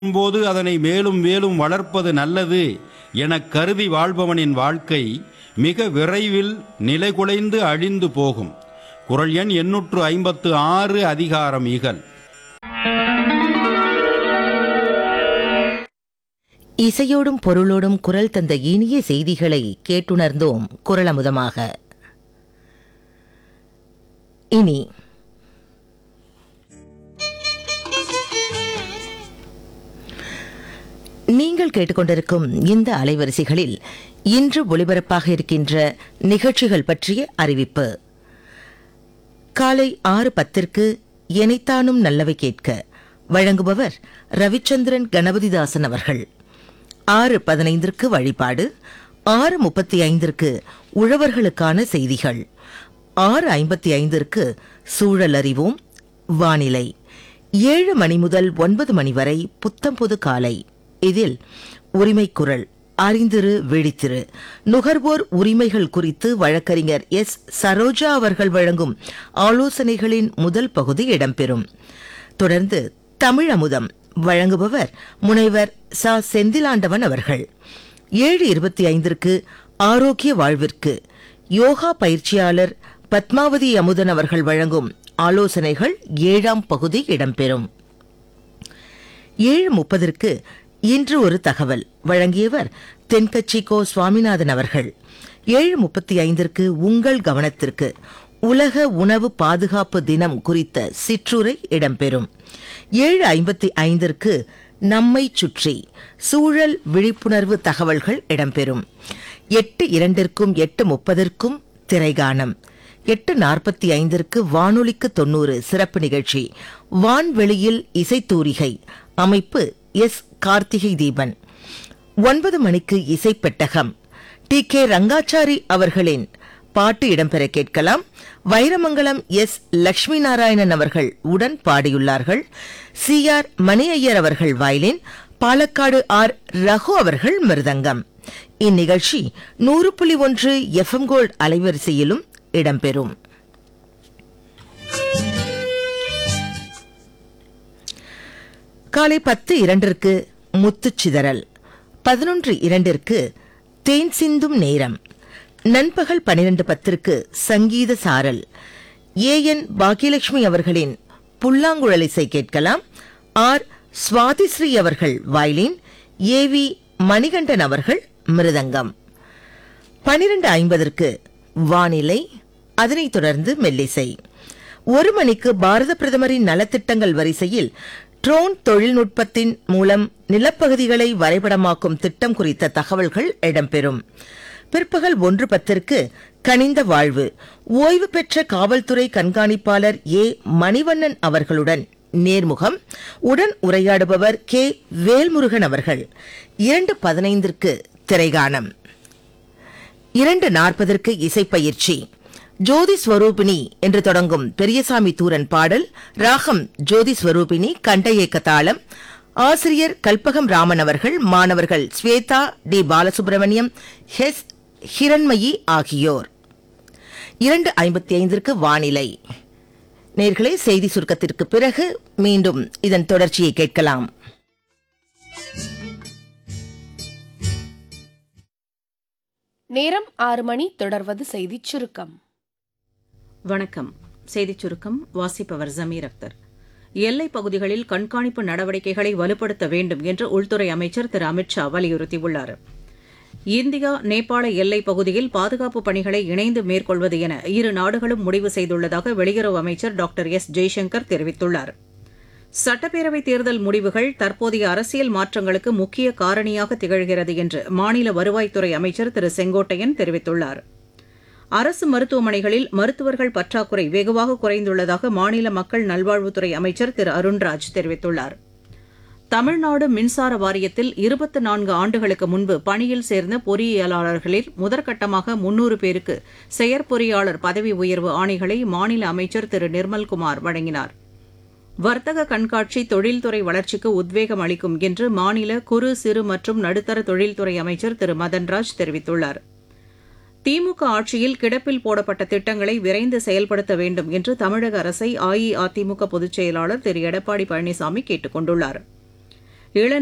போது அதனை மேலும் மேலும் வளர்ப்பது நல்லது எனக் கருதி வாழ்பவனின் வாழ்க்கை மிக விரைவில் நிலைகுலைந்து அழிந்து போகும் குரல் எண் எண்ணூற்று ஐம்பத்து ஆறு அதிகாரம் இகல் இசையோடும் பொருளோடும் குரல் தந்த இனிய செய்திகளை கேட்டுணர்ந்தோம் குரலமுதமாக இனி நீங்கள் கேட்டுக்கொண்டிருக்கும் இந்த அலைவரிசைகளில் இன்று ஒளிபரப்பாக இருக்கின்ற நிகழ்ச்சிகள் பற்றிய அறிவிப்பு காலை ஆறு பத்திற்கு எனைத்தானும் நல்லவை கேட்க வழங்குபவர் ரவிச்சந்திரன் கணபதிதாசன் அவர்கள் ஆறு பதினைந்திற்கு வழிபாடு ஆறு முப்பத்தி ஐந்திற்கு உழவர்களுக்கான செய்திகள் ஆறு ஐம்பத்தி ஐந்திற்கு சூழல் அறிவோம் வானிலை ஏழு மணி முதல் ஒன்பது மணி வரை புத்தம்புது காலை இதில் உரிமைக்குரல் அறிந்திரு விழித்திரு நுகர்வோர் உரிமைகள் குறித்து வழக்கறிஞர் எஸ் சரோஜா அவர்கள் வழங்கும் ஆலோசனைகளின் முதல் பகுதி இடம்பெறும் தொடர்ந்து தமிழ் அமுதம் வழங்குபவர் முனைவர் ச செந்திலாண்டவன் அவர்கள் ஏழு இருபத்தி ஐந்திற்கு ஆரோக்கிய வாழ்விற்கு யோகா பயிற்சியாளர் பத்மாவதி அமுதன் அவர்கள் வழங்கும் ஆலோசனைகள் ஏழாம் பகுதி இடம்பெறும் ஏழு முப்பதற்கு இன்று ஒரு தகவல் வழங்கியவர் தென்கட்சி கோ சுவாமிநாதன் அவர்கள் ஏழு முப்பத்தி ஐந்திற்கு உங்கள் கவனத்திற்கு உலக உணவு பாதுகாப்பு தினம் குறித்த சிற்றுரை இடம்பெறும் ஏழு ஐம்பத்தி ஐந்திற்கு நம்மை சுற்றி சூழல் விழிப்புணர்வு தகவல்கள் இடம்பெறும் எட்டு இரண்டிற்கும் எட்டு முப்பதற்கும் திரைகானம் எட்டு நாற்பத்தி ஐந்திற்கு வானொலிக்கு தொண்ணூறு சிறப்பு நிகழ்ச்சி வான்வெளியில் இசைத்தூரிகை அமைப்பு எஸ் கார்த்திகை தீபன் ஒன்பது மணிக்கு இசைப்பெட்டகம் டி கே ரங்காச்சாரி அவர்களின் பாட்டு இடம்பெற கேட்கலாம் வைரமங்கலம் எஸ் லட்சுமி நாராயணன் அவர்கள் உடன் பாடியுள்ளார்கள் சி ஆர் மணி ஐயர் அவர்கள் வயலின் பாலக்காடு ஆர் ரகு அவர்கள் மிருதங்கம் இந்நிகழ்ச்சி நூறு புள்ளி ஒன்று எஃப்எம் கோல்ட் அலைவரிசையிலும் இடம்பெறும் காலை பத்து இரண்டிற்கு முத்துச்சிதறல் பதினொன்று இரண்டிற்கு தேன் சிந்தும் நேரம் நண்பகல் பனிரெண்டு பத்திற்கு சங்கீத சாரல் ஏ என் பாக்கியலட்சுமி அவர்களின் புல்லாங்குழல் இசை கேட்கலாம் ஆர் சுவாதிஸ்ரீ அவர்கள் வயலின் ஏ வி மணிகண்டன் அவர்கள் மிருதங்கம் பனிரெண்டு ஐம்பதற்கு வானிலை அதனைத் தொடர்ந்து மெல்லிசை ஒரு மணிக்கு பாரத பிரதமரின் நலத்திட்டங்கள் வரிசையில் ட்ரோன் தொழில்நுட்பத்தின் மூலம் நிலப்பகுதிகளை வரைபடமாக்கும் திட்டம் குறித்த தகவல்கள் இடம்பெறும் பிற்பகல் ஒன்று பத்திற்கு கனிந்த வாழ்வு ஓய்வு பெற்ற காவல்துறை கண்காணிப்பாளர் ஏ மணிவண்ணன் அவர்களுடன் நேர்முகம் உடன் உரையாடுபவர் கே வேல்முருகன் அவர்கள் இரண்டு பதினைந்திற்கு திரைகானம் இரண்டு நாற்பதற்கு இசைப்பயிற்சி ஜோதி ஸ்வரூபிணி என்று தொடங்கும் பெரியசாமி தூரன் பாடல் ராகம் ஜோதி ஸ்வரூபிணி கண்டயேக்க தாளம் ஆசிரியர் கல்பகம் ராமன் அவர்கள் மாணவர்கள் ஸ்வேதா டி பாலசுப்ரமணியம் ஹெஸ் ஹிரண்மயி ஆகியோர் இரண்டு ஐம்பத்தி ஐந்திற்கு வானிலை நேர்களே செய்தி சுருக்கத்திற்கு பிறகு மீண்டும் இதன் தொடர்ச்சியை கேட்கலாம் நேரம் ஆறு மணி தொடர்வது செய்திச் சுருக்கம் வணக்கம் செய்திச் சுருக்கம் வாசிப்பவர் ஜமீர் அக்தர் எல்லைப் பகுதிகளில் கண்காணிப்பு நடவடிக்கைகளை வலுப்படுத்த வேண்டும் என்று உள்துறை அமைச்சர் திரு அமித்ஷா வலியுறுத்தியுள்ளார் இந்தியா நேபாள எல்லைப் பகுதியில் பாதுகாப்பு பணிகளை இணைந்து மேற்கொள்வது என இரு நாடுகளும் முடிவு செய்துள்ளதாக வெளியுறவு அமைச்சர் டாக்டர் எஸ் ஜெய்சங்கர் தெரிவித்துள்ளார் சட்டப்பேரவைத் தேர்தல் முடிவுகள் தற்போதைய அரசியல் மாற்றங்களுக்கு முக்கிய காரணியாக திகழ்கிறது என்று மாநில வருவாய்த்துறை அமைச்சர் திரு செங்கோட்டையன் தெரிவித்துள்ளார் அரசு மருத்துவமனைகளில் மருத்துவர்கள் பற்றாக்குறை வெகுவாக குறைந்துள்ளதாக மாநில மக்கள் நல்வாழ்வுத்துறை அமைச்சர் திரு அருண்ராஜ் தெரிவித்துள்ளார் தமிழ்நாடு மின்சார வாரியத்தில் இருபத்தி நான்கு ஆண்டுகளுக்கு முன்பு பணியில் சேர்ந்த பொறியியலாளர்களில் முதற்கட்டமாக முன்னூறு பேருக்கு செயற்பொறியாளர் பதவி உயர்வு ஆணைகளை மாநில அமைச்சர் திரு நிர்மல்குமார் வழங்கினார் வர்த்தக கண்காட்சி தொழில்துறை வளர்ச்சிக்கு உத்வேகம் அளிக்கும் என்று மாநில குறு சிறு மற்றும் நடுத்தர தொழில்துறை அமைச்சர் திரு மதன்ராஜ் தெரிவித்துள்ளார் திமுக ஆட்சியில் கிடப்பில் போடப்பட்ட திட்டங்களை விரைந்து செயல்படுத்த வேண்டும் என்று தமிழக அரசை அஇஅதிமுக பொதுச் செயலாளர் திரு எடப்பாடி பழனிசாமி கேட்டுக் கொண்டுள்ளார் இள